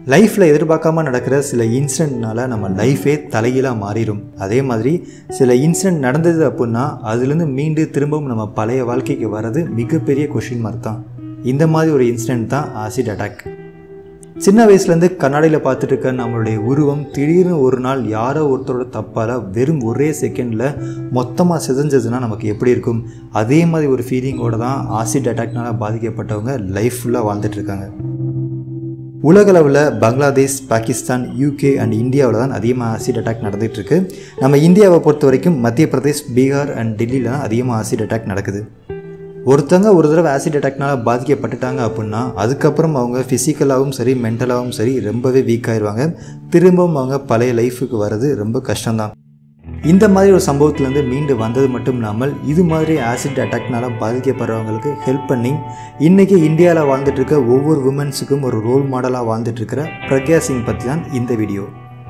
லைஃப்பில் எதிர்பார்க்காம நடக்கிற சில இன்சிடென்ட்னால நம்ம லைஃபே தலைகீழாக மாறிடும் அதே மாதிரி சில இன்சிடென்ட் நடந்தது அப்படின்னா அதுலேருந்து மீண்டு திரும்பவும் நம்ம பழைய வாழ்க்கைக்கு வர்றது மிகப்பெரிய கொஷின் மார்க் தான் இந்த மாதிரி ஒரு இன்சிடென்ட் தான் ஆசிட் அட்டாக் சின்ன வயசுலேருந்து கண்ணாடியில் பார்த்துட்டு இருக்க நம்மளுடைய உருவம் திடீர்னு ஒரு நாள் யாரோ ஒருத்தரோட தப்பால் வெறும் ஒரே செகண்டில் மொத்தமாக சிதைஞ்சதுன்னா நமக்கு எப்படி இருக்கும் அதே மாதிரி ஒரு ஃபீலிங்கோட தான் ஆசிட் அட்டாக்னால் பாதிக்கப்பட்டவங்க லைஃப் ஃபுல்லாக வாழ்ந்துட்டுருக்காங்க உலகளவில் பங்களாதேஷ் பாகிஸ்தான் யூகே அண்ட் இந்தியாவில் தான் அதிகமாக ஆசிட் அட்டாக் நடந்துகிட்ருக்கு நம்ம இந்தியாவை பொறுத்த வரைக்கும் மத்திய பிரதேஷ் பீகார் அண்ட் டெல்லியில் தான் அதிகமாக ஆசிட் அட்டாக் நடக்குது ஒருத்தங்க ஒரு தடவை ஆசிட் அட்டாக்னால் பாதிக்கப்பட்டுட்டாங்க அப்படின்னா அதுக்கப்புறம் அவங்க ஃபிசிக்கலாகவும் சரி மென்டலாகவும் சரி ரொம்பவே வீக் ஆயிடுவாங்க திரும்பவும் அவங்க பழைய லைஃபுக்கு வர்றது ரொம்ப கஷ்டம்தான் இந்த மாதிரி ஒரு சம்பவத்துலேருந்து மீண்டு வந்தது மட்டும் இல்லாமல் இது மாதிரி ஆசிட் அட்டாக்னால பாதிக்கப்படுறவங்களுக்கு ஹெல்ப் பண்ணி இன்றைக்கி இந்தியாவில் வாழ்ந்துட்டு இருக்க ஒவ்வொரு உமன்ஸுக்கும் ஒரு ரோல் மாடலாக வாழ்ந்துட்டு இருக்கிற பிரக்யா சிங் பற்றி தான் இந்த வீடியோ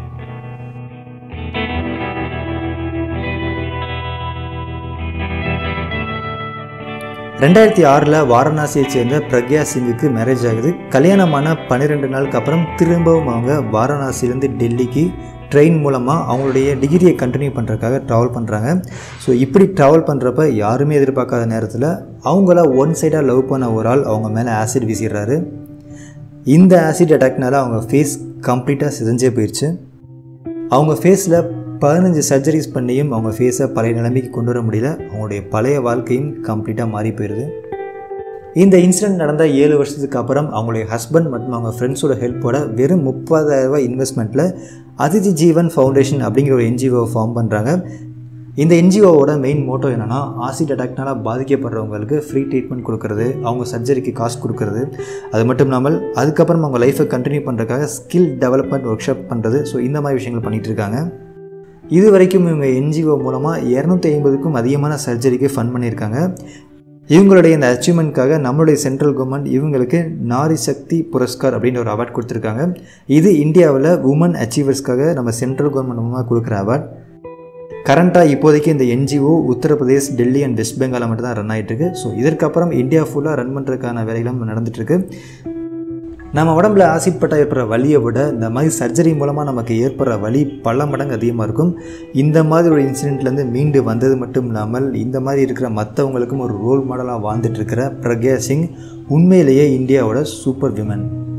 ரெண்டாயிரத்தி ஆறில் வாரணாசியை சேர்ந்த பிரக்யா சிங்குக்கு மேரேஜ் ஆகுது கல்யாணமான பன்னிரெண்டு நாளுக்கு அப்புறம் திரும்பவும் அவங்க வாரணாசிலேருந்து டெல்லிக்கு ட்ரெயின் மூலமாக அவங்களுடைய டிகிரியை கண்டினியூ பண்ணுறதுக்காக ட்ராவல் பண்ணுறாங்க ஸோ இப்படி ட்ராவல் பண்ணுறப்ப யாருமே எதிர்பார்க்காத நேரத்தில் அவங்கள ஒன் சைடாக லவ் பண்ண ஒரு ஆள் அவங்க மேலே ஆசிட் வீசிடுறாரு இந்த ஆசிட் அட்டாக்னால அவங்க ஃபேஸ் கம்ப்ளீட்டாக சிதைஞ்சே போயிடுச்சு அவங்க ஃபேஸில் பதினஞ்சு சர்ஜரிஸ் பண்ணியும் அவங்க ஃபேஸை பழைய நிலைமைக்கு கொண்டு வர முடியல அவங்களுடைய பழைய வாழ்க்கையும் கம்ப்ளீட்டாக மாறி போயிடுது இந்த இன்சிடென்ட் நடந்த ஏழு வருஷத்துக்கு அப்புறம் அவங்களுடைய ஹஸ்பண்ட் மற்றும் அவங்க ஃப்ரெண்ட்ஸோட ஹெல்ப்போட வெறும் முப்பதாயிரரூபா இன்வெஸ்ட்மெண்ட்டில் அதிதி ஜீவன் ஃபவுண்டேஷன் அப்படிங்கிற ஒரு என்ஜிஓ ஃபார்ம் பண்ணுறாங்க இந்த என்ஜிஓவோட மெயின் மோட்டோ என்னென்னா ஆசிட் அட்டாக்னால பாதிக்கப்படுறவங்களுக்கு ஃப்ரீ ட்ரீட்மெண்ட் கொடுக்கறது அவங்க சர்ஜரிக்கு காசு கொடுக்கறது அது மட்டும் இல்லாமல் அதுக்கப்புறம் அவங்க லைஃப்பை கண்டினியூ பண்ணுறதுக்காக ஸ்கில் டெவலப்மெண்ட் ஒர்க் ஷாப் பண்ணுறது ஸோ இந்த மாதிரி விஷயங்கள் பண்ணிகிட்டு இருக்காங்க இது வரைக்கும் இவங்க என்ஜிஓ மூலமாக இரநூத்தி ஐம்பதுக்கும் அதிகமான சர்ஜரிக்கு ஃபண்ட் பண்ணியிருக்காங்க இவங்களுடைய இந்த அச்சீவ்மெண்ட்காக நம்மளுடைய சென்ட்ரல் கவர்மெண்ட் இவங்களுக்கு நாரி சக்தி புரஸ்கார் அப்படின்ற ஒரு அவார்ட் கொடுத்துருக்காங்க இது இந்தியாவில் உமன் அச்சீவர்ஸ்க்காக நம்ம சென்ட்ரல் கவர்மெண்ட் மூலமாக கொடுக்குற அவார்ட் கரண்ட்டாக இப்போதைக்கு இந்த NGO Uttar Pradesh Delhi and west பெங்காலில் மட்டும் தான் ரன் ஆகிட்டுருக்கு ஸோ இதற்கப்புறம் இந்தியா ஃபுல்லாக ரன் பண்ணுறதுக்கான வேலைகளும் நடந்துகிட்ருக்கு நம்ம உடம்புல ஆசிட் பட்டா ஏற்படுற வலியை விட இந்த மாதிரி சர்ஜரி மூலமாக நமக்கு ஏற்படுற வலி பல மடங்கு அதிகமாக இருக்கும் இந்த மாதிரி ஒரு இன்சிடெண்ட்லேருந்து மீண்டு வந்தது மட்டும் இல்லாமல் இந்த மாதிரி இருக்கிற மற்றவங்களுக்கும் ஒரு ரோல் மாடலாக வாழ்ந்துட்டு இருக்கிற பிரக்யா சிங் உண்மையிலேயே இந்தியாவோட சூப்பர் விமன்